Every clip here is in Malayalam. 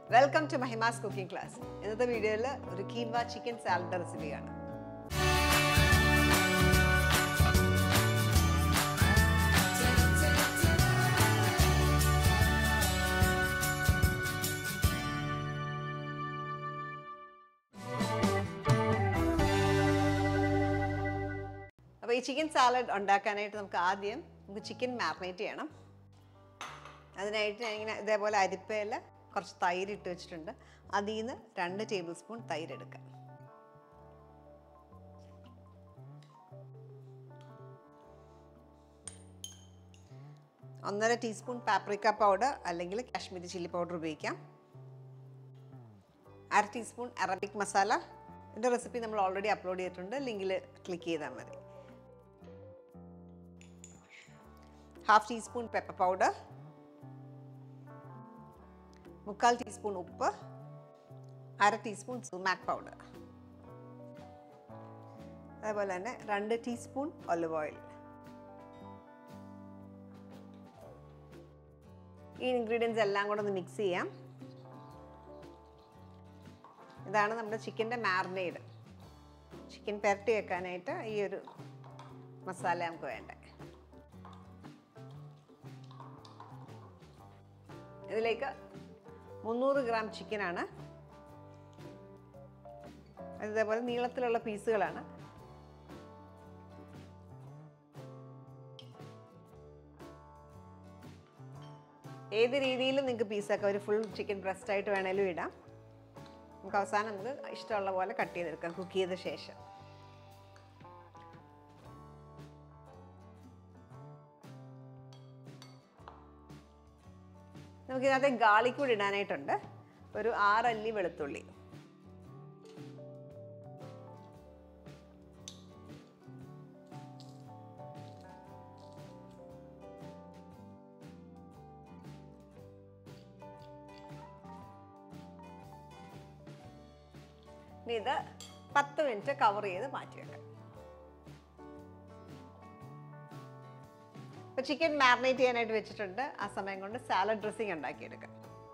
welcome to Mahima's cooking class ഇന്നത്തെ വീഡിയോയിൽ ഒരു കീൻവ ചിക്കൻ സാലഡ് റെസിപ്പിയാണ് അപ്പോൾ ഈ ചിക്കൻ സാലഡ് ഉണ്ടാക്കാനായിട്ട് നമുക്ക് ആദ്യം നമുക്ക് ചിക്കൻ മാറിനേറ്റ് ചെയ്യണം അതിനായിട്ട് ഞാൻ ഇങ്ങനെ ഇതേപോലെ അരിപ്പയിൽ കുറച്ച് തൈര് ഇട്ട് വെച്ചിട്ടുണ്ട് അതിൽ നിന്ന് രണ്ട് ടേബിൾ സ്പൂൺ തൈര് എടുക്കാം ഒന്നര ടീസ്പൂൺ പാപ്രിക്ക പൗഡർ അല്ലെങ്കിൽ കാശ്മീരി ചില്ലി പൗഡർ ഉപയോഗിക്കാം അര ടീസ്പൂൺ അറബിക് മസാല ഇതിൻ്റെ റെസിപ്പി നമ്മൾ ഓൾറെഡി അപ്ലോഡ് ചെയ്തിട്ടുണ്ട് ലിങ്കിൽ ക്ലിക്ക് ചെയ്താൽ മതി ഹാഫ് ടീസ്പൂൺ പെപ്പർ പൗഡർ മുക്കാൽ ടീസ്പൂൺ ഉപ്പ് അര ടീസ്പൂൺ സുമാക് പൗഡർ അതേപോലെ തന്നെ രണ്ട് ടീസ്പൂൺ ഒലിവ് ഓയിൽ ഈ ഇൻഗ്രീഡിയൻസ് എല്ലാം കൂടെ ഒന്ന് മിക്സ് ചെയ്യാം ഇതാണ് നമ്മുടെ ചിക്കൻ്റെ മാറിനേഡ് ചിക്കൻ പെരട്ടി വെക്കാനായിട്ട് ഈ ഒരു മസാല നമുക്ക് വേണ്ടേ ഇതിലേക്ക് മുന്നൂറ് ഗ്രാം ചിക്കനാണ് ഇതേപോലെ നീളത്തിലുള്ള പീസുകളാണ് ഏത് രീതിയിലും നിങ്ങൾക്ക് പീസൊക്കെ ഒരു ഫുൾ ചിക്കൻ ബ്രസ്റ്റ് ആയിട്ട് വേണേലും ഇടാം നമുക്ക് അവസാനം നമുക്ക് ഇഷ്ടമുള്ള പോലെ കട്ട് ചെയ്തെടുക്കാം കുക്ക് ചെയ്ത ശേഷം നമുക്കിതിനകത്ത് ഗാർലിക് കൂടി ഇടാനായിട്ടുണ്ട് ഒരു ആറല്ലി വെളുത്തുള്ളി ഇനി ഇത് പത്ത് മിനിറ്റ് കവർ ചെയ്ത് മാറ്റി വെക്കാം ഇപ്പൊ ചിക്കൻ മാറിനേറ്റ് ചെയ്യാനായിട്ട് വെച്ചിട്ടുണ്ട് ആ സമയം കൊണ്ട് സാലഡ് ഡ്രസ്സിങ് ഉണ്ടാക്കിയെടുക്കാം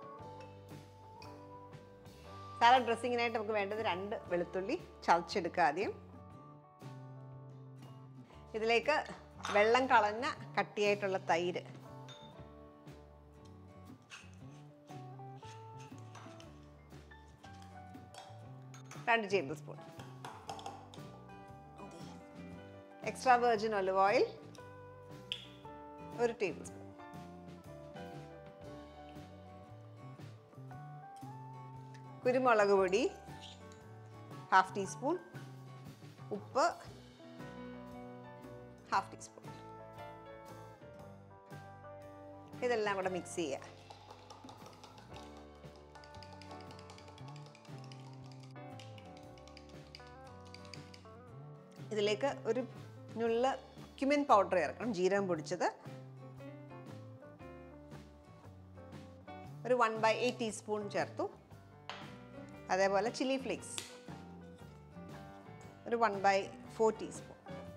സാലഡ് ഡ്രസ്സിങ്ങിനായിട്ട് നമുക്ക് വേണ്ടത് രണ്ട് വെളുത്തുള്ളി ചതച്ചെടുക്കുക ആദ്യം ഇതിലേക്ക് വെള്ളം കളഞ്ഞ കട്ടിയായിട്ടുള്ള തൈര് രണ്ട് tablespoon extra virgin olive oil ഒരു ടേബിൾ സ്പൂൺ കുരുമുളക് പൊടി ഹാഫ് ടീസ്പൂൺ ഉപ്പ് ഹാഫ് ടീസ്പൂൺ ഇതെല്ലാം കൂടെ മിക്സ് ചെയ്യുക ഇതിലേക്ക് ഒരു നുള്ള ക്യുമിൻ പൗഡർ ചേർക്കണം ജീരകം പൊടിച്ചത് ഒരു വൺ ബൈ എയ്റ്റ് ടീസ്പൂൺ ചേർത്തു അതേപോലെ ചില്ലി ഫ്ലേക്സ് ഒരു വൺ ബൈ ഫോർ ടീസ്പൂൺ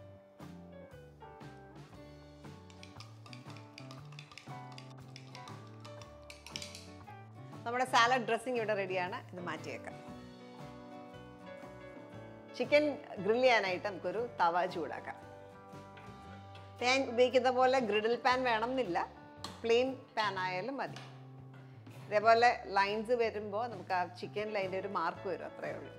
നമ്മുടെ സാലഡ് ഡ്രസ്സിങ് ഇവിടെ റെഡിയാണ് ഇത് മാറ്റി വെക്കാം ചിക്കൻ ഗ്രിൽ ചെയ്യാനായിട്ട് നമുക്കൊരു തവ ചൂടാക്കാം ഞാൻ ഉപയോഗിക്കുന്ന പോലെ ഗ്രിഡിൽ പാൻ വേണം എന്നില്ല പ്ലെയിൻ പാൻ ആയാലും മതി ഇതേപോലെ ലൈൻസ് വരുമ്പോൾ നമുക്ക് ആ ചിക്കനിൽ അതിൻ്റെ ഒരു മാർക്ക് വരും അത്രയേ ഉള്ളൂ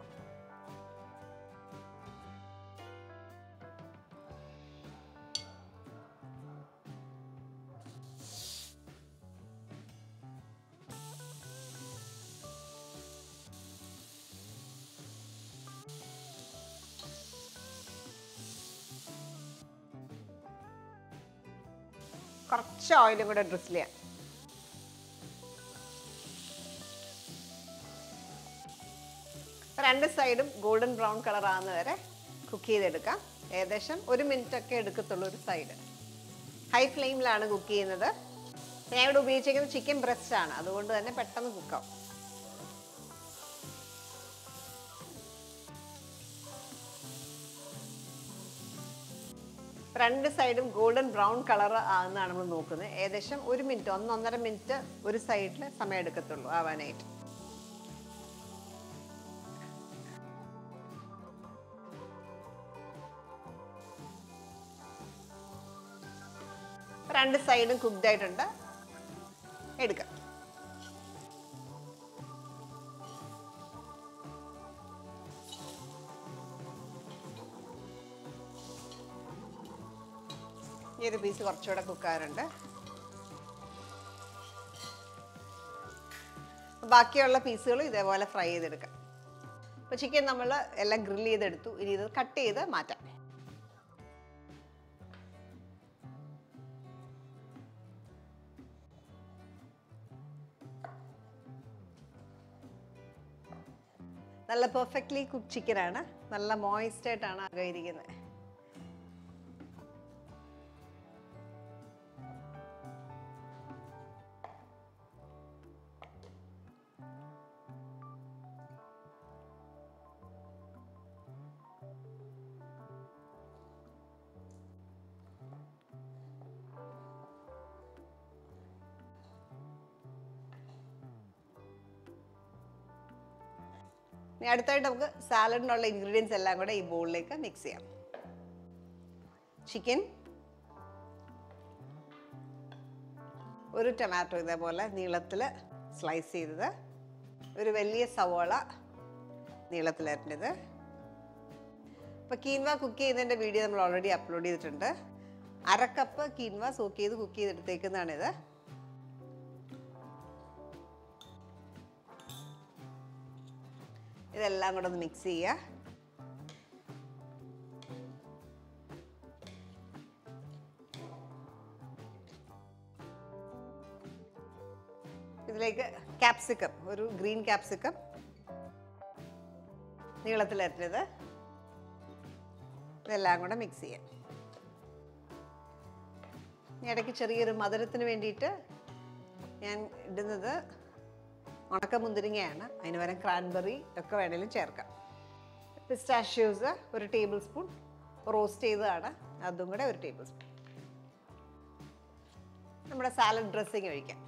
കുറച്ച് ഓയിലും കൂടെ ഡ്രിസിൽ ചെയ്യാം രണ്ട് സൈഡും ഗോൾഡൻ ബ്രൗൺ കളർ ആകുന്ന വരെ കുക്ക് ചെയ്തെടുക്കാം ഏകദേശം ഒരു മിനിറ്റ് ഒക്കെ എടുക്കത്തുള്ളൂ ഒരു സൈഡ് ഹൈ ഫ്ലെയിമിലാണ് കുക്ക് ചെയ്യുന്നത് ഞാൻ ഇവിടെ ഉപയോഗിച്ചിരിക്കുന്നത് ചിക്കൻ ബ്രസ്റ്റ് ആണ് അതുകൊണ്ട് തന്നെ പെട്ടെന്ന് കുക്കാവും രണ്ട് സൈഡും ഗോൾഡൻ ബ്രൗൺ കളർ ആകുന്നതാണ് നമ്മൾ നോക്കുന്നത് ഏകദേശം ഒരു മിനിറ്റ് ഒന്നൊന്നര മിനിറ്റ് ഒരു സൈഡിൽ സമയം എടുക്കത്തുള്ളൂ ആവാനായിട്ട് രണ്ട് സൈഡും കുക്ക്ഡ് ആയിട്ടുണ്ട് എടുക്കാം ഈ ഒരു പീസ് കുറച്ചുകൂടെ കുക്കാറുണ്ട് ബാക്കിയുള്ള പീസുകൾ ഇതേപോലെ ഫ്രൈ ചെയ്തെടുക്കാം അപ്പോൾ ചിക്കൻ നമ്മൾ എല്ലാം ഗ്രില്ല് ചെയ്തെടുത്തു ഇനി ഇത് കട്ട് ചെയ്ത് മാറ്റാം നല്ല പെർഫെക്റ്റ്ലി കുക്ക് ചിക്കനാണ് നല്ല മോയിസ്റ്റ് ആയിട്ടാണ് അകം ഇരിക്കുന്നത് ഇനി അടുത്തായിട്ട് നമുക്ക് സാലഡിനുള്ള ഇൻഗ്രീഡിയൻസ് എല്ലാം കൂടെ ഈ ബോളിലേക്ക് മിക്സ് ചെയ്യാം ചിക്കൻ ഒരു ടൊമാറ്റോ ഇതേപോലെ നീളത്തിൽ സ്ലൈസ് ചെയ്തത് ഒരു വലിയ സവോള നീളത്തിലരിഞ്ഞത് അപ്പോൾ കീൻവ കുക്ക് ചെയ്യുന്നതിൻ്റെ വീഡിയോ നമ്മൾ ഓൾറെഡി അപ്ലോഡ് ചെയ്തിട്ടുണ്ട് അര കപ്പ് കീൻവ സോക്ക് ചെയ്ത് കുക്ക് ചെയ്തെടുത്തേക്കുന്നതാണിത് ഇതെല്ലാം കൂടെ ഒന്ന് മിക്സ് ചെയ്യുക ഇതിലേക്ക് ക്യാപ്സിക്കം ഒരു ഗ്രീൻ ക്യാപ്സിക്കം നീളത്തിലരിഞ്ഞത് ഇതെല്ലാം കൂടെ മിക്സ് ചെയ്യാം ഇനി ഇടയ്ക്ക് ചെറിയൊരു മധുരത്തിന് വേണ്ടിയിട്ട് ഞാൻ ഇടുന്നത് ഉണക്ക മുന്തിരിങ്ങയാണ് അതിന് പകരം ക്രാൻബെറി ഒക്കെ വേണേലും ചേർക്കാം പിസ്റ്റാഷ്യൂസ് ഒരു ടേബിൾ സ്പൂൺ റോസ്റ്റ് ചെയ്തതാണ് അതും കൂടെ ഒരു ടേബിൾ സ്പൂൺ നമ്മുടെ സാലഡ് ഡ്രസ്സിങ് ഒഴിക്കാം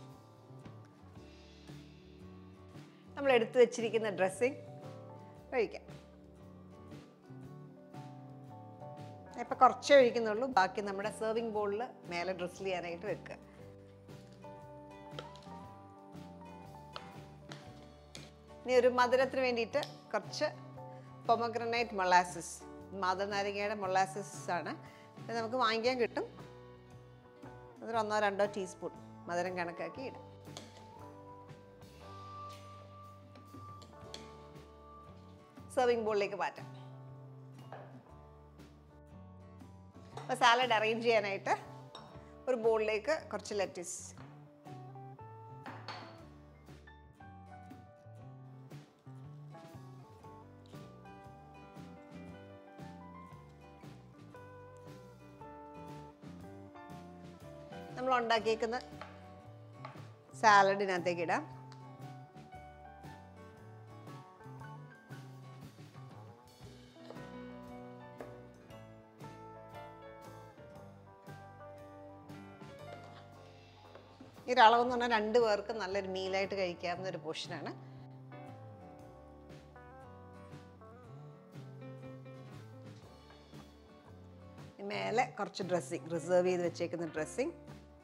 നമ്മൾ എടുത്തു വെച്ചിരിക്കുന്ന ഡ്രസ്സിങ് ഒഴിക്കാം ഇപ്പം കുറച്ചേ ഒഴിക്കുന്നുള്ളൂ ബാക്കി നമ്മുടെ സെർവിങ് ബോളിൽ മേലെ ഡ്രസ്സിൽ ചെയ്യാനായിട്ട് വെക്കുക ഇനി ഒരു മധുരത്തിന് വേണ്ടിയിട്ട് കുറച്ച് പൊമഗ്രനൈറ്റ് മൊളാസിസ് മാതനാരങ്ങയുടെ മൊളാസിസ് ആണ് ഇത് നമുക്ക് വാങ്ങിക്കാൻ കിട്ടും അതൊരു ഒന്നോ രണ്ടോ ടീസ്പൂൺ മധുരം കണക്കാക്കി ഇടാം സെർവിങ് ബോളിലേക്ക് മാറ്റാം അപ്പോൾ സാലഡ് അറേഞ്ച് ചെയ്യാനായിട്ട് ഒരു ബോളിലേക്ക് കുറച്ച് ലെറ്റിസ് നമ്മൾ ഉണ്ടാക്കിയേക്കുന്ന സാലഡിനകത്തേക്ക് ഇടാം ഈ ഒരു അളവെന്ന് പറഞ്ഞാൽ രണ്ട് പേർക്ക് നല്ലൊരു മീലായിട്ട് കഴിക്കാവുന്ന ഒരു പോർഷനാണ് മേലെ കുറച്ച് ഡ്രസ്സിങ് റിസർവ് ചെയ്ത് വെച്ചേക്കുന്ന ഡ്രസ്സിങ്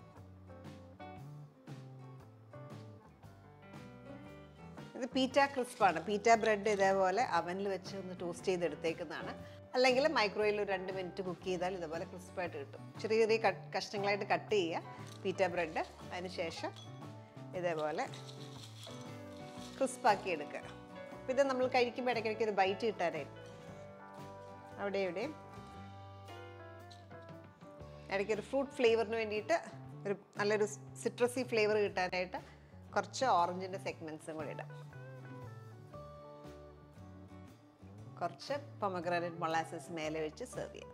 ഇത് പീറ്റ ക്രിസ്പാണ് പീറ്റ ബ്രെഡ് ഇതേപോലെ അവനിൽ വെച്ച് ഒന്ന് ടോസ്റ്റ് ചെയ്തെടുത്തേക്കുന്നതാണ് അല്ലെങ്കിൽ മൈക്രോവേവിൽ ഒരു രണ്ട് മിനിറ്റ് കുക്ക് ചെയ്താൽ ഇതേപോലെ ക്രിസ്പായിട്ട് കിട്ടും ചെറിയ ചെറിയ കട്ട് കഷ്ണങ്ങളായിട്ട് കട്ട് ചെയ്യുക പീറ്റ ബ്രെഡ് അതിന് ശേഷം ഇതേപോലെ ക്രിസ്പാക്കി എടുക്കുക അപ്പോൾ ഇത് നമ്മൾ കഴിക്കുമ്പോൾ ഇടയ്ക്കിടയ്ക്ക് ഒരു ബൈറ്റ് കിട്ടാനായിട്ട് അവിടെ ഇവിടെയും ഇടയ്ക്ക് ഒരു ഫ്രൂട്ട് ഫ്ലേവറിന് വേണ്ടിയിട്ട് ഒരു നല്ലൊരു സിട്രസി ഫ്ലേവർ കിട്ടാനായിട്ട് കുറച്ച് ഓറഞ്ചിൻ്റെ സെഗ്മെൻസും കൂടി ഇടാം കുറച്ച് പൊമഗ്രാനറ്റ് മൊളാസസ് മേലെ വെച്ച് സെർവ് ചെയ്യാം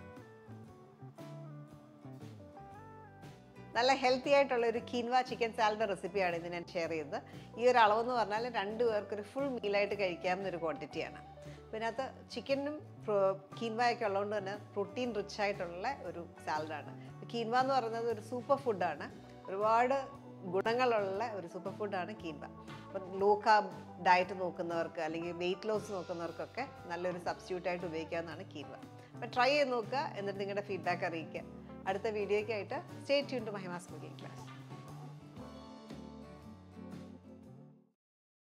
നല്ല ഹെൽത്തി ആയിട്ടുള്ള ഒരു കീൻവ ചിക്കൻ സാലഡ് റെസിപ്പിയാണ് ഇത് ഞാൻ ഷെയർ ചെയ്തത് ഈ ഒരു അളവെന്ന് പറഞ്ഞാൽ രണ്ട് പേർക്ക് ഒരു ഫുൾ മീലായിട്ട് കഴിക്കാവുന്ന ഒരു ക്വാണ്ടിറ്റിയാണ് ഇതിനകത്ത് ചിക്കനും കീൻവയൊക്കെ ഉള്ളതുകൊണ്ട് തന്നെ പ്രോട്ടീൻ റിച്ച് ആയിട്ടുള്ള ഒരു സാലഡാണ് കീൻവ എന്ന് പറയുന്നത് ഒരു സൂപ്പർ ഫുഡാണ് ഒരുപാട് ഗുണങ്ങളുള്ള ഒരു സൂപ്പർ ഫുഡാണ് കീൻവ അപ്പം ലോ കാർബ് ഡയറ്റ് നോക്കുന്നവർക്ക് അല്ലെങ്കിൽ വെയിറ്റ് ലോസ് നോക്കുന്നവർക്കൊക്കെ നല്ലൊരു സബ്സ്റ്റിറ്റ്യൂട്ട് ആയിട്ട് ഉപയോഗിക്കാവുന്നതാണ് കീൻവ അപ്പം ട്രൈ ചെയ്ത് നോക്കുക എന്നിട്ട് നിങ്ങളുടെ ഫീഡ്ബാക്ക് അറിയിക്കുക അടുത്ത വീഡിയോയ്ക്കായിട്ട് stay tune to Mahima's cooking class